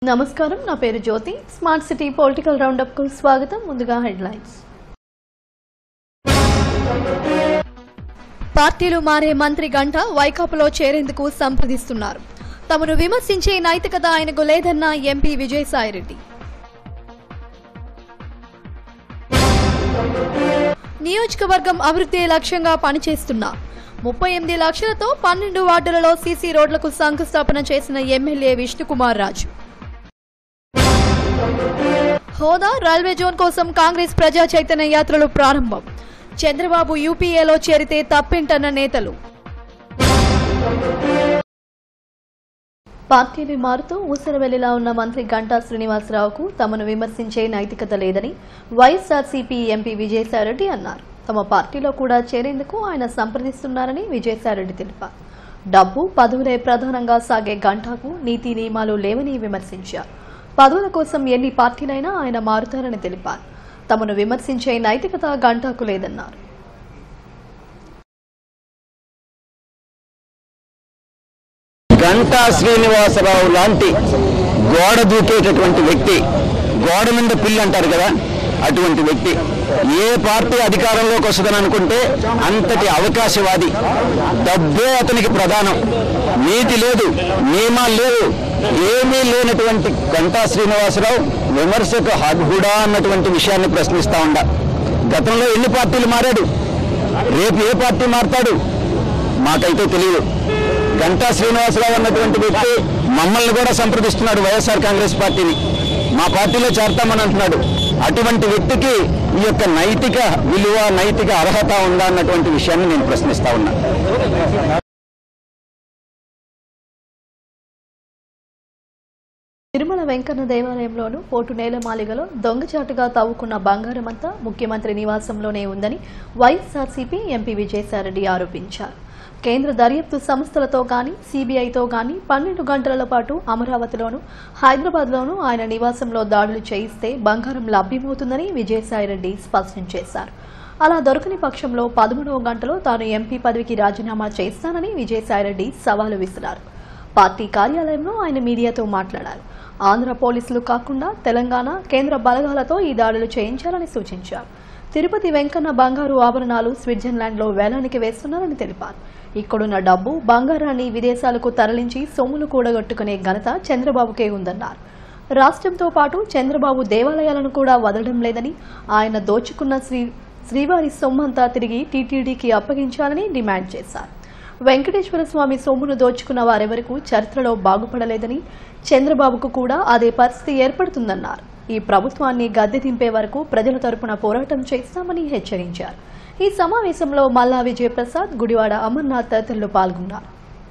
నమస్కారం నా పేరు Jyothi smart city political roundup కు స్వాగతం ముందుగా హెడ్లైన్స్ పార్టీలు మారే మంత్రి గంట వైకాపాలో చేరేందుకు సంప్రదిస్తున్నారు తమను విమర్శించే నైతికత ఆయనకు లేదన్న ఎంపీ విజయసాయిరెడ్డి నియోజకవర్గం అభివృద్ధి లక్ష్యంగా పనిచేస్తున్నా ముప్పై ఎనిమిది లక్షలతో పన్నెండు వార్డులలో సీసీ రోడ్లకు శంకుస్థాపన చేసిన ఎమ్మెల్యే విష్ణుకుమార్ రాజు హోదా రైల్వే జోన్ కోసం కాంగ్రెస్ ప్రజా చైతన్య యాత్రలు ప్రారంభం చంద్రబాబు యూపీఏలో చేరితే తప్పేంటన్న నేతలు పార్టీని మారుతూ ఊసరవెల్లిలా ఉన్న మంత్రి గంటా శ్రీనివాసరావుకు తమను విమర్శించే నైతికత లేదని వైఎస్ఆర్సీపీ ఎంపీ విజయసాయిరెడ్డి అన్నారు తమ పార్టీలో కూడా చేరేందుకు ఆయన సంప్రదిస్తున్నారని విజయసాయిరెడ్డి తెలిపారు డబ్బు పదవులే ప్రధానంగా సాగే గంటాకు నీతి నియమాలు లేవని విమర్శించారు పదవుల కోసం ఎన్ని పార్టీలైనా ఆయన మారుతారని తెలిపారు తమను విమర్శించే నైతికత గంటాకు లేదన్నారు గంటా శ్రీనివాసరావు లాంటి గోడ దూకేటటువంటి వ్యక్తి గోడ మీద పిల్లి అంటారు కదా అటువంటి వ్యక్తి ఏ పార్టీ అధికారంలోకి వస్తుందని అనుకుంటే అంతటి అవకాశవాది డబ్బే అతనికి ప్రధానం నీతి లేదు నియమాలు లేవు ఏమీ లేనటువంటి గంటా శ్రీనివాసరావు విమర్శకు హద్హుడా అన్నటువంటి విషయాన్ని ప్రశ్నిస్తా ఉండ గతంలో ఎన్ని పార్టీలు మారాడు రేపు ఏ పార్టీ మారుతాడు మాకైతే తెలియదు గంటా శ్రీనివాసరావు అన్నటువంటి వ్యక్తి మమ్మల్ని కూడా సంప్రదిస్తున్నాడు వైఎస్ఆర్ కాంగ్రెస్ పార్టీని మా పార్టీలో చేరతామని అంటున్నాడు అటువంటి వ్యక్తికి ఈ యొక్క నైతిక విలువ నైతిక అర్హత ఉందా అన్నటువంటి విషయాన్ని నేను ప్రశ్నిస్తా ఉన్నా తిరుమల వెంకన్న దేవాలయంలోను పోటు నేలమాలిగలో దొంగచాటుగా తవ్వుకున్న బంగారమంతా ముఖ్యమంత్రి నివాసంలోనే ఉందని వైఎస్ఆర్సీపీ ఎంపీ విజయసాయిరెడ్డి ఆరోపించారు కేంద్ర దర్యాప్తు సంస్థలతో గాని సీబీఐతో గాని పన్నెండు గంటల పాటు అమరావతిలోను హైదరాబాద్లోనూ ఆయన నివాసంలో దాడులు చేయిస్తే బంగారం లభ్యమవుతుందని విజయసాయిరెడ్డి స్పష్టం చేశారు అలా దొరకని పక్షంలో పదమూడవ గంటలో తాను ఎంపీ పదవికి రాజీనామా చేస్తానని విజయసాయిరెడ్డి సవాలు విసిరారు పార్టీ కార్యాలయంలో ఆయన మీడియాతో మాట్లాడారు ఆంధ్ర పోలీసులు కాకుండా తెలంగాణ కేంద్ర బలగాలతో ఈ దాడులు చేయించాలని సూచించారు తిరుపతి వెంకన్న బంగారు ఆభరణాలు స్విట్జర్లాండ్లో వేలానికి వేస్తున్నారని తెలిపారు ఇక్కడున్న డబ్బు బంగారాన్ని విదేశాలకు తరలించి సొమ్ములు కూడగట్టుకునే ఘనత చంద్రబాబుకే ఉందన్నారు రాష్ట్రంతో పాటు చంద్రబాబు దేవాలయాలను కూడా వదలడం లేదని ఆయన దోచుకున్న శ్రీ శ్రీవారి సొమ్మంతా తిరిగి టీటీడీకి అప్పగించాలని డిమాండ్ చేశారు వెంకటేశ్వర స్వామి సొమ్మును దోచుకున్న వారెవరకు చరిత్రలో బాగుపడలేదని చంద్రబాబుకు కూడా అదే పరిస్థితి ఏర్పడుతుందన్నారు ఈ ప్రభుత్వాన్ని గద్దె దింపే వరకు ప్రజల తరపున పోరాటం చేస్తామని హెచ్చరించారు ఈ సమావేశంలో మల్లా విజయప్రసాద్ గుడివాడ అమర్నాథ్ తదితరులు పాల్గొన్నారు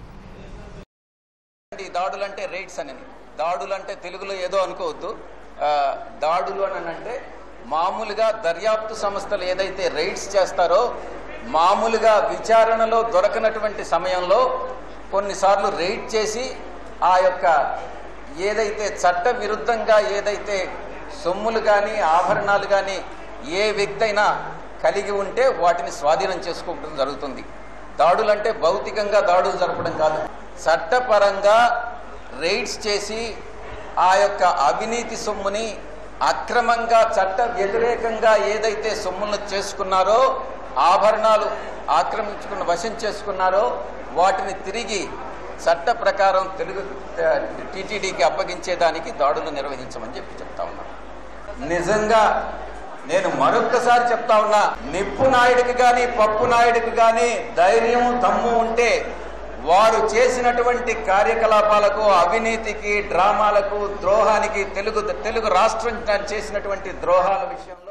ఈ దాడులు అంటే రైడ్స్ అని దాడులు అంటే తెలుగులో ఏదో అనుకోవద్దు ఆ, దాడులు అని అంటే మామూలుగా దర్యాప్తు సంస్థలు ఏదైతే రైడ్స్ చేస్తారో మామూలుగా విచారణలో దొరకనటువంటి సమయంలో కొన్నిసార్లు రైడ్ చేసి ఆ యొక్క ఏదైతే చట్ట విరుద్ధంగా ఏదైతే సొమ్ములు కానీ ఆభరణాలు కానీ ఏ వ్యక్తి అయినా కలిగి ఉంటే వాటిని స్వాధీనం చేసుకోవడం జరుగుతుంది దాడులు అంటే భౌతికంగా దాడులు జరపడం కాదు చట్టపరంగా రైడ్స్ చేసి ఆ యొక్క అవినీతి సొమ్ముని అక్రమంగా చట్ట వ్యతిరేకంగా ఏదైతే సొమ్ములను చేసుకున్నారో ఆభరణాలు ఆక్రమించుకున్న వశం చేసుకున్నారో వాటిని తిరిగి చట్ట ప్రకారం తెలుగు టీటీడీకి అప్పగించేదానికి దాడులు నిర్వహించమని చెప్పి చెప్తా ఉన్నాను నిజంగా నేను మరొక్కసారి చెప్తా ఉన్నా నిప్పు నాయుడికి గాని పప్పు నాయుడికి గాని ధైర్యం దమ్ము ఉంటే వారు చేసినటువంటి కార్యకలాపాలకు అవినీతికి డ్రామాలకు ద్రోహానికి తెలుగు తెలుగు రాష్ట్రం చేసినటువంటి ద్రోహాల విషయంలో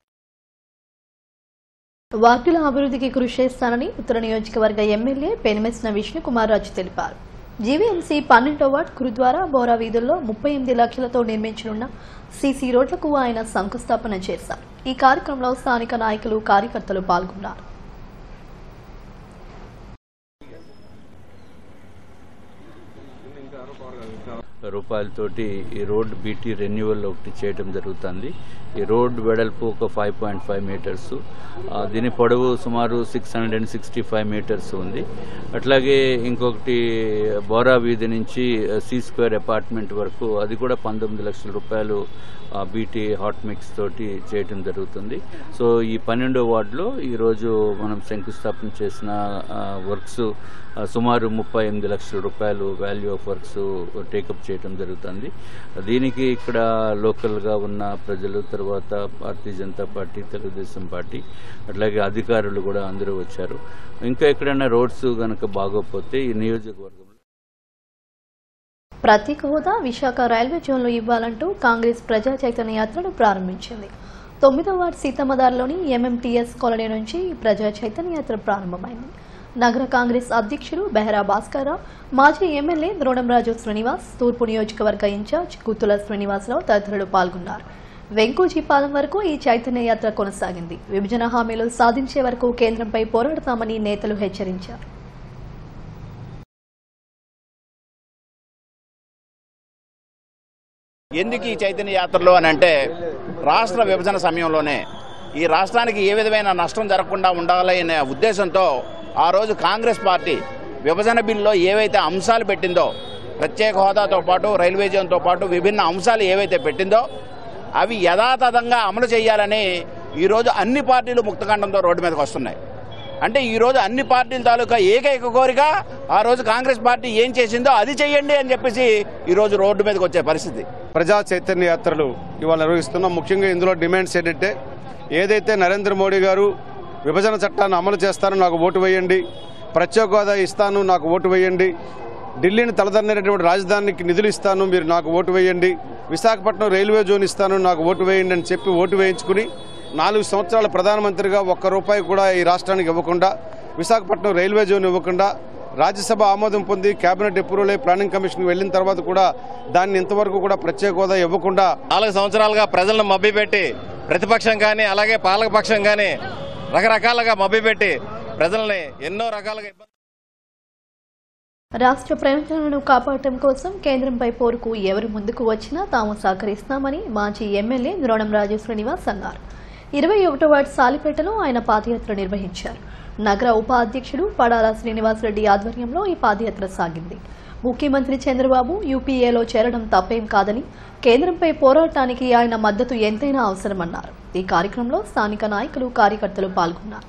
వార్డుల అభివృద్ధికి కృషి చేస్తానని ఉత్తర నియోజకవర్గ ఎమ్మెల్యే పెనిమెసిన విష్ణుకుమార్ రాజు తెలిపారు జీవీఎంసీ పన్నెండో వార్డ్ గురుద్వారా బోరా వీధుల్లో ముప్పై ఎనిమిది లక్షలతో నిర్మించనున్న సీసీ రోడ్లకు ఆయన శంకుస్థాపన చేశారు ఈ కార్యక్రమంలో స్థానిక నాయకులు కార్యకర్తలు పాల్గొన్నారు రూపాయలతోటి ఈ రోడ్ బీటీ రెన్యువల్ ఒకటి చేయడం జరుగుతుంది ఈ రోడ్ వెడల్పు ఒక ఫైవ్ పాయింట్ ఫైవ్ మీటర్స్ దీని పొడవు సుమారు six hundred and sixty five meters ఉంది అట్లాగే ఇంకొకటి బోరా వీధి నుంచి సి స్క్వేర్ అపార్ట్మెంట్ వరకు అది కూడా పంతొమ్మిది లక్షల రూపాయలు బీటీ హాట్ మిక్స్ తోటి చేయటం జరుగుతుంది సో ఈ పన్నెండో వార్డులో ఈరోజు మనం శంకుస్థాపన చేసిన వర్క్స్ సుమారు ముప్పై ఎనిమిది లక్షల రూపాయలు వాల్యూ ఆఫ్ వర్క్స్ టేకప్ చేయటం జరుగుతుంది దీనికి ఇక్కడ లోకల్గా ఉన్న ప్రజలు తర్వాత భారతీయ జనతా పార్టీ తెలుగుదేశం పార్టీ అట్లాగే అధికారులు కూడా అందరూ వచ్చారు ఇంకా ఎక్కడైనా రోడ్స్ కనుక బాగోకపోతే ఈ నియోజకవర్గంలో ప్రత్యేక హోదా విశాఖ రైల్వే జోన్లో ఇవ్వాలంటూ కాంగ్రెస్ ప్రజా చైతన్య యాత్రను ప్రారంభించింది తొమ్మిదో వార్డు సీతమ్మదారిలోని ఎంఎంటీఎస్ కాలనీ నుంచి ఈ ప్రజా చైతన్య యాత్ర ప్రారంభమైంది నగర కాంగ్రెస్ అధ్యక్షులు బెహరా భాస్కర్రావు మాజీ ఎమ్మెల్యే ద్రోణంరాజు శ్రీనివాస్ తూర్పు నియోజకవర్గ ఇన్ఛార్జ్ గుత్తుల శ్రీనివాసరావు తదితరులు పాల్గొన్నారు వెంకూజీపాలెం వరకు ఈ చైతన్య యాత్ర కొనసాగింది విభజన హామీలు సాధించే వరకు కేంద్రంపై పోరాడతామని నేతలు హెచ్చరించారు ఎందుకు ఈ చైతన్య యాత్రలు అని అంటే రాష్ట్ర విభజన సమయంలోనే ఈ రాష్ట్రానికి ఏ విధమైన నష్టం జరగకుండా ఉండాలి అనే ఉద్దేశంతో ఆ రోజు కాంగ్రెస్ పార్టీ విభజన బిల్లులో ఏవైతే అంశాలు పెట్టిందో ప్రత్యేక హోదాతో పాటు రైల్వే జోన్తో పాటు విభిన్న అంశాలు ఏవైతే పెట్టిందో అవి యథాతథంగా అమలు చేయాలని ఈరోజు అన్ని పార్టీలు ముక్తఖండంతో రోడ్డు మీదకి వస్తున్నాయి అంటే ఈరోజు అన్ని పార్టీల తాలూకా ఏకైక కోరిక ఆ రోజు కాంగ్రెస్ పార్టీ ఏం చేసిందో అది చెయ్యండి అని చెప్పేసి ఈరోజు రోడ్డు మీదకి వచ్చే పరిస్థితి ప్రజా చైతన్య యాత్రలు ఇవాళ నిర్వహిస్తున్నాం ముఖ్యంగా ఇందులో డిమాండ్స్ ఏంటంటే ఏదైతే నరేంద్ర మోడీ గారు విభజన చట్టాన్ని అమలు చేస్తారో నాకు ఓటు వేయండి ప్రత్యేక హోదా ఇస్తాను నాకు ఓటు వేయండి ఢిల్లీని తలదన్నేటటువంటి రాజధానికి నిధులు ఇస్తాను మీరు నాకు ఓటు వేయండి విశాఖపట్నం రైల్వే జోన్ ఇస్తాను నాకు ఓటు వేయండి అని చెప్పి ఓటు వేయించుకుని నాలుగు సంవత్సరాల ప్రధానమంత్రిగా ఒక్క రూపాయి కూడా ఈ రాష్ట్రానికి ఇవ్వకుండా విశాఖపట్నం రైల్వే జోన్ ఇవ్వకుండా రాజ్యసభ ఆమోదం పొంది కేబినెట్ అప్రూవల్ అయి ప్లానింగ్ కమిషన్ వెళ్ళిన తర్వాత కూడా దాన్ని ఇంతవరకు కూడా ప్రత్యేక హోదా ఇవ్వకుండా నాలుగు సంవత్సరాలుగా ప్రజలను మభ్యపెట్టి ప్రతిపక్షం కానీ అలాగే పాలకపక్షం కానీ రకరకాలుగా మభ్యపెట్టి ప్రజల్ని ఎన్నో రకాలుగా ఇబ్బంది రాష్ట్ర ప్రయోజనాలను కాపాడటం కోసం కేంద్రంపై పోరుకు ఎవరు ముందుకు వచ్చినా తాము సహకరిస్తామని మాజీ ఎమ్మెల్యే ద్రోణంరాజు శ్రీనివాస్ అన్నారు ఇరవై ఒకటో వార్డు సాలిపేటలో ఆయన పాదయాత్ర నిర్వహించారు నగర ఉప అధ్యక్షుడు పడాల శ్రీనివాసరెడ్డి ఆధ్వర్యంలో ఈ పాదయాత్ర సాగింది ముఖ్యమంత్రి చంద్రబాబు యూపీఏలో చేరడం తప్పేం కాదని కేంద్రంపై పోరాటానికి ఆయన మద్దతు ఎంతైనా అవసరమన్నారు ఈ కార్యక్రమంలో స్థానిక నాయకులు కార్యకర్తలు పాల్గొన్నారు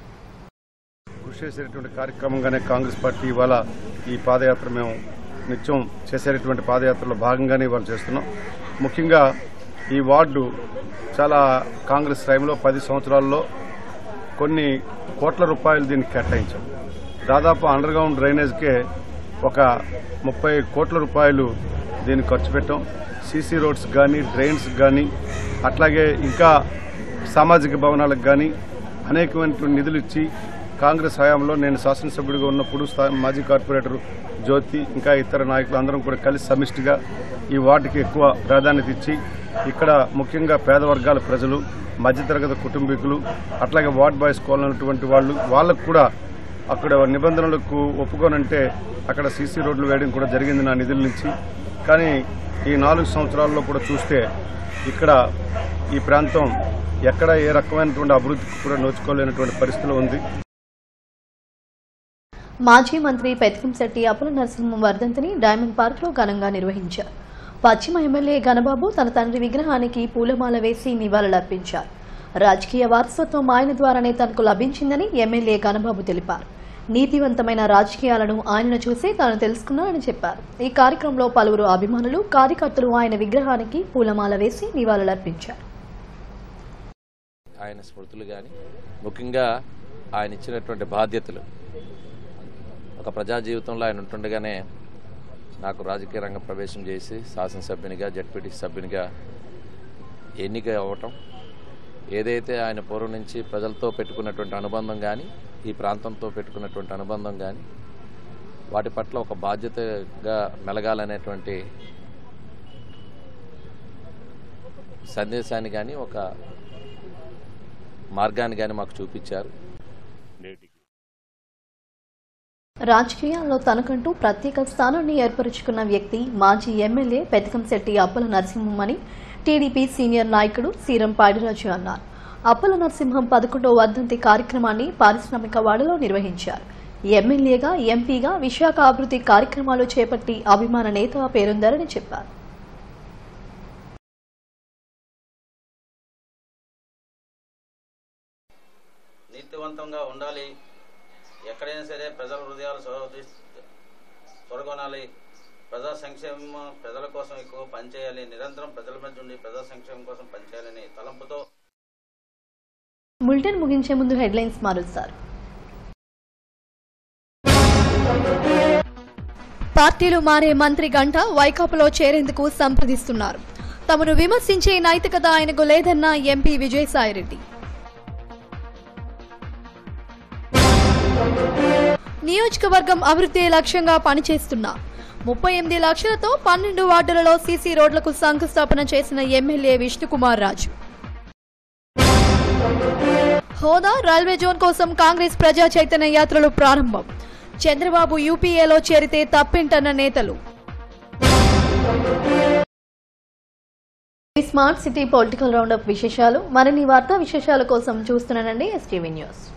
కృషి చేసేటువంటి కార్యక్రమంగానే కాంగ్రెస్ పార్టీ ఇవాళ ఈ పాదయాత్ర మేము నిత్యం చేసేటటువంటి పాదయాత్రలో భాగంగానే ఇవాళ చేస్తున్నాం ముఖ్యంగా ఈ వార్డు చాలా కాంగ్రెస్ టైంలో పది సంవత్సరాల్లో కొన్ని కోట్ల రూపాయలు దీనికి కేటాయించాం దాదాపు అండర్ గ్రౌండ్ డ్రైనేజ్కే ఒక ముప్పై కోట్ల రూపాయలు దీనికి ఖర్చు పెట్టాం సీసీ రోడ్స్ కానీ డ్రైన్స్ కానీ అట్లాగే ఇంకా సామాజిక భవనాలకు కానీ అనేకమైనటువంటి నిధులు ఇచ్చి కాంగ్రెస్ హయాంలో నేను శాసనసభ్యుడిగా ఉన్నప్పుడు స్థా- మాజీ కార్పొరేటర్ జ్యోతి ఇంకా ఇతర నాయకులు అందరం కూడా కలిసి సమిష్టిగా ఈ వార్డుకి ఎక్కువ ప్రాధాన్యత ఇచ్చి ఇక్కడ ముఖ్యంగా పేద వర్గాల ప్రజలు మధ్యతరగతి కుటుంబీకులు అట్లాగే వార్డ్ బాయ్స్ కోలనటువంటి వాళ్ళు వాళ్ళకు కూడా అక్కడ నిబంధనలకు ఒప్పుకోనంటే అక్కడ సీసీ రోడ్లు వేయడం కూడా జరిగింది నా నిధుల నుంచి కానీ ఈ నాలుగు సంవత్సరాల్లో కూడా చూస్తే ఇక్కడ ఈ ప్రాంతం ఎక్కడ ఏ రకమైనటువంటి అభివృద్ధికి కూడా నోచుకోలేనటువంటి పరిస్థితిలో ఉంది మాజీ మంత్రి పెత్కంశెట్టి అప్పల నరసింహం వర్ధంతిని డైమండ్ పార్క్ లో ఘనంగా నిర్వహించారు పశ్చిమ ఎమ్మెల్యే గణబాబు తన తండ్రి విగ్రహానికి పూలమాల వేసి నివాళులర్పించారు రాజకీయ వారసత్వం ఆయన ద్వారానే తనకు లభించిందని ఎమ్మెల్యే గణబాబు తెలిపారు నీతివంతమైన రాజకీయాలను ఆయనను చూసి తాను తెలుసుకున్నానని చెప్పారు ఈ కార్యక్రమంలో పలువురు అభిమానులు కార్యకర్తలు ఆయన విగ్రహానికి పూలమాల వేసి నివాళులర్పించారు ఆయన స్మృతులు కానీ ముఖ్యంగా ఆయన ఇచ్చినటువంటి బాధ్యతలు ఒక ప్రజా జీవితంలో ఆయన ఉంటుండగానే నాకు రాజకీయ రంగ ప్రవేశం చేసి శాసనసభ్యునిగా జడ్పీటీ సభ్యునిగా ఎన్నిక అవ్వటం ఏదైతే ఆయన పూర్వం నుంచి ప్రజలతో పెట్టుకున్నటువంటి అనుబంధం కానీ ఈ ప్రాంతంతో పెట్టుకున్నటువంటి అనుబంధం కానీ వాటి పట్ల ఒక బాధ్యతగా మెలగాలనేటువంటి సందేశాన్ని కానీ ఒక మార్గాన్ని కానీ మాకు చూపించారు రాజకీయాల్లో తనకంటూ ప్రత్యేక స్థానాన్ని ఏర్పరుచుకున్న వ్యక్తి మాజీ ఎమ్మెల్యే పెతకంశెట్టి అప్పల నరసింహం అని టీడీపీ సీనియర్ నాయకుడు సీరం పాడిరాజు అన్నారు అప్పల నరసింహం పదకొండో వర్ధంతి కార్యక్రమాన్ని పారిశ్రామిక వాడలో నిర్వహించారు ఎమ్మెల్యేగా ఎంపీగా విశాఖ అభివృద్ధి కార్యక్రమాలు చేపట్టి అభిమాన నేత పేరొందారని చెప్పారు నీతివంతంగా ఉండాలి ఎక్కడైనా సరే ప్రజల హృదయాలు సొర- సొరగొనాలి ప్రజా సంక్షేమం ప్రజల కోసం ఎక్కువ పనిచేయాలి నిరంతరం ప్రజల మధ్య ఉండి ప్రజా సంక్షేమం కోసం పనిచేయాలనే తలంపుతో బులెటిన్ ముగించే ముందు హెడ్లైన్స్ మారుస్తారు పార్టీలు మారే మంత్రి గంట వైకాపాలో చేరేందుకు సంప్రదిస్తున్నారు తమను విమర్శించే నైతికత ఆయనకు లేదన్న ఎంపీ విజయసాయిరెడ్డి నియోజకవర్గం అభివృద్ధి లక్ష్యంగా పనిచేస్తున్నా ముప్పై ఎనిమిది లక్షలతో పన్నెండు వార్డులలో సీసీ రోడ్లకు శంకుస్థాపన చేసిన ఎమ్మెల్యే విష్ణుకుమార్ రాజు హోదా రైల్వే జోన్ కోసం కాంగ్రెస్ ప్రజా చైతన్య యాత్రలు ప్రారంభం చంద్రబాబు యూపీఏలో చేరితే తప్పేంటన్న నేతలు ఈ స్మార్ట్ సిటీ పొలిటికల్ రౌండప్ విశేషాలు మరిన్ని వార్తా విశేషాల కోసం చూస్తున్నానండి ఎస్టీవీ న్యూస్